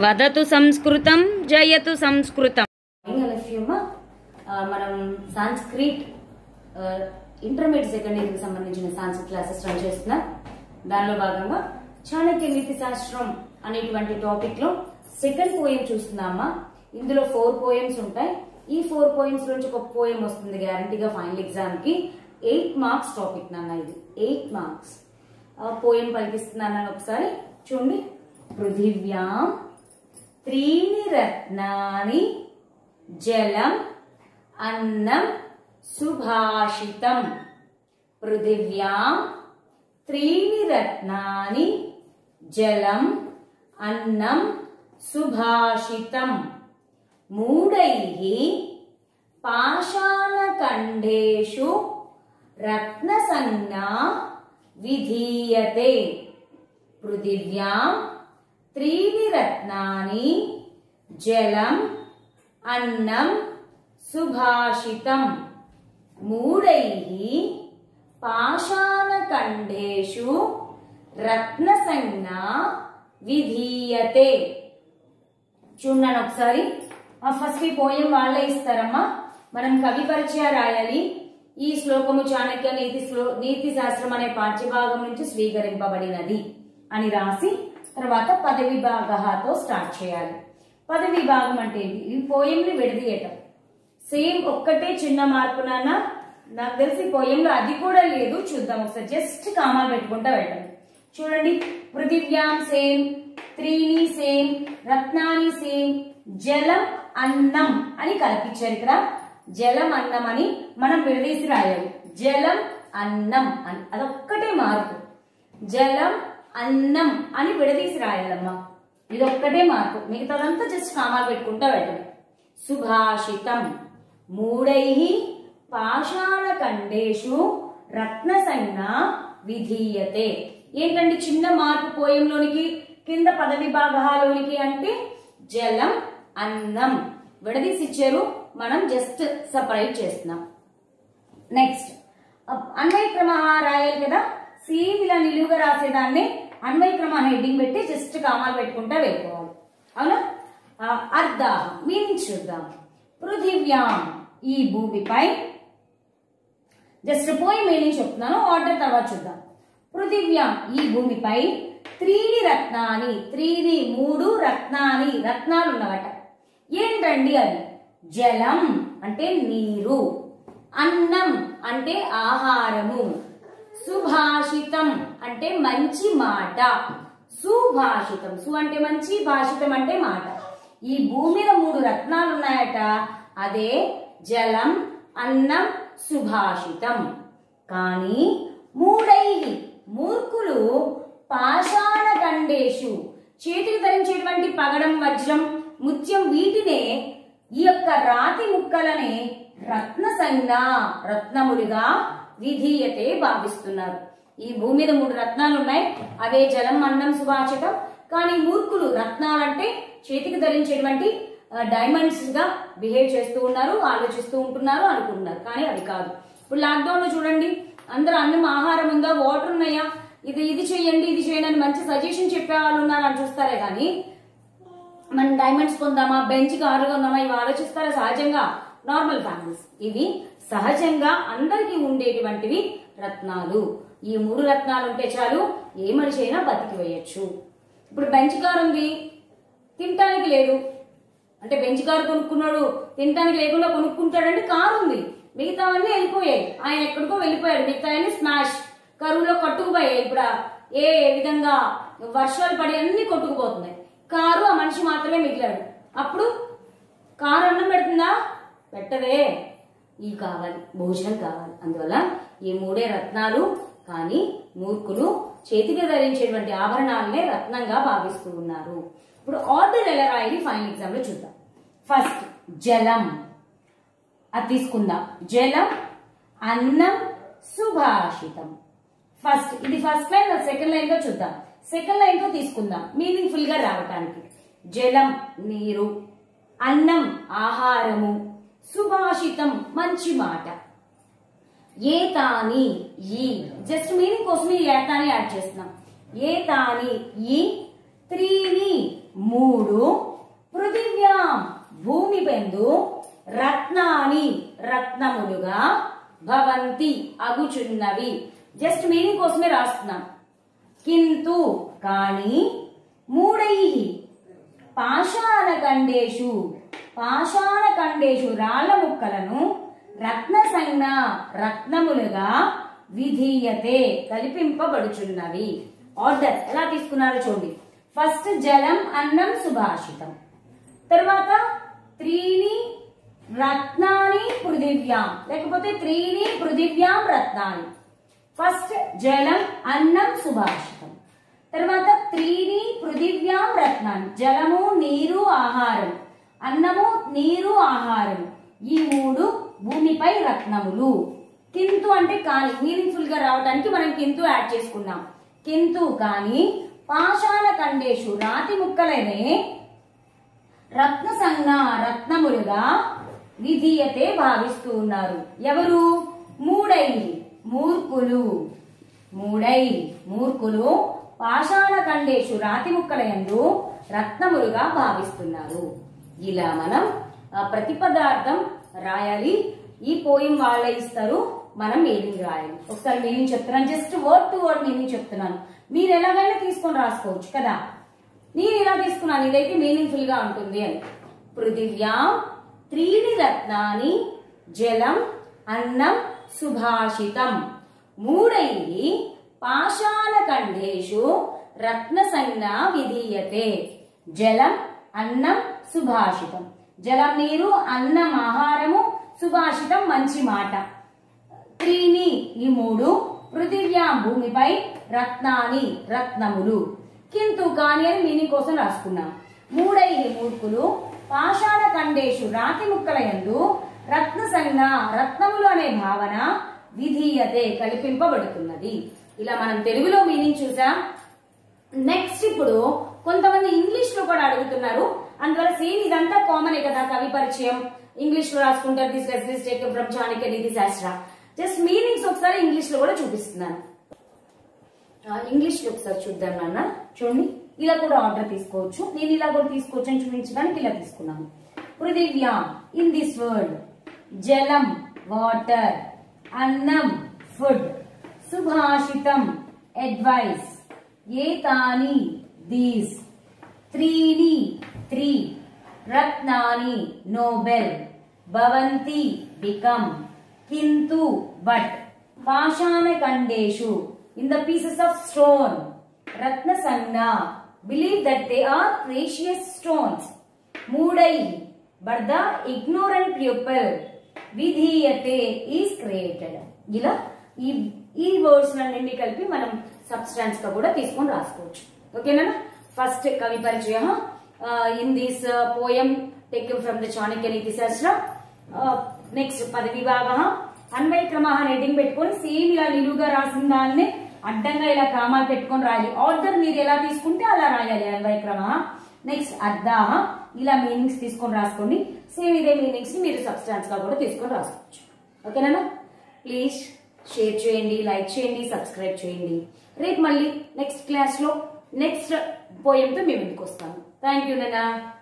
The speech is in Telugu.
వదతు సంస్కృతం జయతు సంస్కృతం అలఫ్యమ్మ మనం సాంస్క్రిట్ ఇంటర్మీడియట్ సెకండ్ ఇయర్కి సంబంధించిన సాంస్క్రిట్ క్లాసెస్ రన్ చేస్తున్నాం దానిలో భాగంగా చాణక్య నీతి శాస్త్రం అనేటువంటి టాపిక్ లో సెకండ్ పోయం చూస్తున్నామా ఇందులో ఫోర్ పోయమ్స్ ఉంటాయి ఈ ఫోర్ పోయమ్స్ నుంచి ఒక పోయం వస్తుంది గ్యారంటీగా ఫైనల్ ఎగ్జామ్ కి ఎయిట్ మార్క్స్ టాపిక్ నాన్న ఇది ఎయిట్ మార్క్స్ పోయం పలికిస్తున్నాను ఒకసారి చూడండి పృథివ్యాం త్రీణి రత్నాని జలం అన్నం సుభాషితం పృథివ్యాం త్రీణి రత్నాని జలం అన్నం సుభాషితం మూఢైః పాషాణఖండేషు రత్నసంజ్ఞా విధీయతే పృథివ్యాం త్రీణి రత్నాని జలం అన్నం సుభాషితం మూఢైః పాషాణఖండేషు రత్నసంజ్ఞా విధీయతే చూడండి ఒకసారి ఫస్ట్ ఈ పోయం వాళ్ళే ఇస్తారమ్మా మనం కవి పరిచయ రాయాలి ఈ శ్లోకము చాణక్య నీతి శ్లో నీతి శాస్త్రం అనే పాఠ్యభాగం నుంచి స్వీకరింపబడినది అని రాసి తర్వాత పద విభాగతో స్టార్ట్ చేయాలి పద విభాగం అంటే ఏంటి ఈ పోయంని విడదీయటం సేమ్ ఒక్కటే చిన్న మార్పు నాన్న నాకు తెలిసి పోయంలో అది కూడా లేదు చూద్దాం ఒకసారి జస్ట్ కామాలు పెట్టుకుంటా వెళ్ళండి చూడండి పృథివ్యాం సేమ్ త్రీని సేమ్ రత్నాని సేమ్ జలం అన్నం అని కల్పించారు ఇక్కడ జలం అన్నం అని మనం విడదీసి రాయాలి జలం అన్నం అని అదొక్కటే మార్పు జలం అన్నం అని విడదీసి రాయాలమ్మా ఇది ఒక్కటే మార్పు మిగతాదంతా జస్ట్ కామాలు పెట్టుకుంటా వెళ్ళటమే సుభాషితం మూడై పాషాణఖండేషు రత్నసంజ్ఞ విధీయతే ఏంటంటే చిన్న మార్పు పోయంలోనికి కింద పద విభాగాలోనికి అంటే జలం అన్నం విడదీసి ఇచ్చారు మనం జస్ట్ సపరేట్ చేస్తున్నాం నెక్స్ట్ అన్వయ క్రమ రాయాలి కదా సేమ్ ఇలా నిలువుగా రాసేదాన్ని అన్వయ క్రమ హెడ్డింగ్ పెట్టి జస్ట్ కామాలు పెట్టుకుంటా వెళ్ళిపోవాలి అవునా ఆ, అర్ధాహం మీనింగ్ చూద్దాం పృథివ్యాం ఈ భూమిపై జస్ట్ పోయి మీనింగ్ చెప్తున్నాను ఆర్డర్ తర్వాత చూద్దాం పృథివ్యాం ఈ భూమిపై త్రీని రత్నాని త్రీని మూడు రత్నాని రత్నాలు ఉన్నవట ఏంటండి అది జలం అంటే నీరు అన్నం అంటే ఆహారము సుభాషితం అంటే మంచి మాట సుభాషితం సు అంటే మంచి భాషితం అంటే మాట ఈ భూమి మీద మూడు రత్నాలు ఉన్నాయట అదే జలం అన్నం సుభాషితం కానీ మూడై మూర్ఖులు పాషాణ గండేషు చేతికి ధరించేటువంటి పగడం వజ్రం ముత్యం వీటినే ఈ యొక్క రాతి ముక్కలనే రత్న సంజ్ఞ రత్నములుగా విధీయతే భావిస్తున్నారు ఈ భూమి మీద మూడు రత్నాలు ఉన్నాయి అవే జలం అన్నం సుభాషితం కానీ మూర్ఖులు రత్నాలంటే చేతికి ధరించేటువంటి డైమండ్స్ గా బిహేవ్ చేస్తూ ఉన్నారు ఆలోచిస్తూ ఉంటున్నారు అనుకుంటున్నారు కానీ అది కాదు ఇప్పుడు లాక్డౌన్ లో చూడండి అందరూ అన్నం ఆహారం ఉందా వాటర్ ఉన్నాయా ఇది ఇది చేయండి ఇది చేయండి అని మంచి సజెషన్ చెప్పే వాళ్ళు ఉన్నారు అని చూస్తారే కానీ మనం డైమండ్స్ కొందామా బెంచ్ కారు కొందామా ఇవి ఆలోచిస్తారా సహజంగా నార్మల్ ఫ్యామిలీస్ ఇవి సహజంగా అందరికీ ఉండేటువంటివి రత్నాలు ఈ మూడు రత్నాలు ఉంటే చాలు ఏ మనిషి అయినా బతికి వేయచ్చు ఇప్పుడు బెంచ్ కారు ఉంది తినటానికి లేదు అంటే బెంచ్ కారు కొనుక్కున్నాడు తినటానికి లేకుండా కొనుక్కుంటాడంటే కారు ఉంది మిగతావన్నీ వెళ్ళిపోయాయి ఆయన ఎక్కడికో వెళ్ళిపోయాడు మిగతా స్మాష్ కరువులో కొట్టుకుపోయాయి ఇప్పుడు ఆ ఏ విధంగా వర్షాలు పడి అన్ని కొట్టుకుపోతున్నాయి కారు ఆ మనిషి మాత్రమే మిగిలాడు అప్పుడు కారు అన్నం పెడుతుందా పెట్టదే ఈ కావాలి భోజనం కావాలి అందువల్ల ఈ మూడే రత్నాలు కానీ మూర్ఖులు చేతికి ధరించేటువంటి ఆభరణాలనే రత్నంగా భావిస్తూ ఉన్నారు ఇప్పుడు ఆర్డర్ ఎలా రాయాలి ఫైనల్ ఎగ్జామ్ లో చూద్దాం ఫస్ట్ జలం అది తీసుకుందాం జలం అన్నం సుభాషితం ఫస్ట్ ఇది ఫస్ట్ లైన్ సెకండ్ లైన్ లో చూద్దాం సెకండ్ లైన్ లో తీసుకుందాం మీనింగ్ ఫుల్ గా రావటానికి జలం నీరు అన్నం ఆహారము సుభాషితం మంచి మాట ఏతాని ఈ జస్ట్ మీనింగ్ కోసం ఈ ఏతాని యాడ్ చేస్తున్నాం ఏతాని ఈ త్రీని మూడు పృథివ్యాం భూమి పెందు రత్నాని రత్నములుగా భవంతి అగుచున్నవి జస్ట్ మీనింగ్ కోసమే రాస్తున్నాం కింతు కాని మూడై పాషాణ కండేషు పాషాణ కండేషు రాళ్ల ముక్కలను రత్న సంజ్ఞ రత్నములుగా విధీయతే కల్పింపబడుచున్నవి ఆర్డర్ ఎలా తీసుకున్నారో చూడండి ఫస్ట్ జలం అన్నం సుభాషితం తర్వాత త్రీని రత్నాని పృథివ్యాం లేకపోతే త్రీని పృథివ్యాం రత్నాని ఫస్ట్ జలం అన్నం సుభాషితం తర్వాత త్రీని పృథివ్యాం రత్నాన్ని జలము నీరు ఆహారం అన్నము నీరు ఆహారం ఈ మూడు భూమిపై రత్నములు కింతు అంటే కాని మీనింగ్ఫుల్ గా రావడానికి మనం కింతు యాడ్ చేసుకున్నాం కింతు కాని పాషాణ కండేషు రాతి ముక్కలనే రత్న సంజ్ఞ రత్నములుగా విధీయతే భావిస్తూ ఉన్నారు ఎవరు మూడై మూర్ఖులు మూడై మూర్ఖులు పాషాణ కండేషు రాతి ముక్కల యందు రత్నములుగా భావిస్తున్నారు ఇలా మనం ఆ, ప్రతి పదార్థం రాయాలి ఈ పోయిం వాళ్ళే ఇస్తారు మనం మీనింగ్ రాయాలి ఒకసారి మీనింగ్ చెప్తున్నాను just word to word meaning చెప్తున్నాను మీరు ఎలాగైనా తీసుకొని రాసుకోవచ్చు కదా నేను ఇలా తీసుకున్నాను ఇదైతే మీనింగ్ఫుల్ గా ఉంటుంది అని పృథివ్యాం త్రీని రత్నాని జలం అన్నం సుభాషితం మూడై పాషాణ కండేషు రత్న సంజ్ఞ విధీయతే జలం అన్నం సుభాషితం జలం నీరు అన్నం ఆహారము సుభాషితం మంచి మాట త్రీని ఈ మూడు పృథివ్యాం భూమిపై రత్నాని రత్నములు కింతు కాని అని మీనింగ్ కోసం రాసుకున్నాం మూడై మూర్ఖులు పాషాణ కండేషు రాతి ముక్కల యందు రత్న సంజ్ఞ రత్నములు అనే భావన విధీయతే కల్పింపబడుతున్నది ఇలా మనం తెలుగులో మీనింగ్ చూసాం నెక్స్ట్ ఇప్పుడు కొంతమంది ఇంగ్లీష్ లో కూడా అడుగుతున్నారు అందువల్ల సేమ్ ఇదంతా కామన్ కదా కవి పరిచయం ఇంగ్లీష్ లో రాసుకుంటారు this residence take from Chanakya Niti Shastra just meanings ఒకసారి ఇంగ్లీష్ లో కూడా చూపిస్తున్నాను ఆ, ఇంగ్లీష్ లో ఒకసారి చూద్దాం నాన్న చూడండి ఇలా కూడా ఆర్డర్ తీసుకోవచ్చు నేను ఇలా కూడా తీసుకోవచ్చు అని చూపించడానికి ఇలా తీసుకున్నాను పృథివ్యాం ఇన్ దిస్ వరల్డ్ జలం వాటర్ అన్నం ఫుడ్ సుభాషితం అడ్వైస్ ఏతాని దీస్ త్రీని త్రీ రత్నాని నోబెల్ భవంతి బికమ్ కింతు బట్ పాషాణ కండేషు in the pieces of stone రత్న సంజ్ఞ believe that they are precious stones మూడై బట్ ద ఇగ్నోరెంట్ ప్యూపల్ విధీయతే ఈస్ క్రియేటెడ్ ఇలా ఈ ఈ వర్డ్స్ అన్నింటినీ కలిపి మనం సబ్స్టాన్స్ గా కూడా తీసుకొని రాసుకోవచ్చు ఓకేనా ఫస్ట్ కవి పరిచయ in this poem take from the Chanakya Niti Shastra next పద విభాగ అన్వయ క్రమ హెడ్డింగ్ పెట్టుకొని సేమ్ ఇలా నిలువుగా రాసిన దాన్ని అడ్డంగా ఇలా క్రమాలు పెట్టుకొని రాయాలి ఆర్డర్ మీరు ఎలా తీసుకుంటే అలా రాయాలి అన్వయ క్రమ నెక్స్ట్ అర్ధాహ ఇలా మీనింగ్స్ తీసుకొని రాసుకోండి సేమ్ ఇదే మీనింగ్స్ ని మీరు సబ్స్టాన్స్ గా కూడా తీసుకొని రాసుకోవచ్చు ఓకేనా ప్లీజ్ షేర్ చేయండి లైక్ చేయండి సబ్స్క్రైబ్ చేయండి రేపు మళ్ళీ నెక్స్ట్ క్లాస్ లో నెక్స్ట్ పోయంతో మేము ముందుకు వస్తాను థ్యాంక్ యూ నాన్న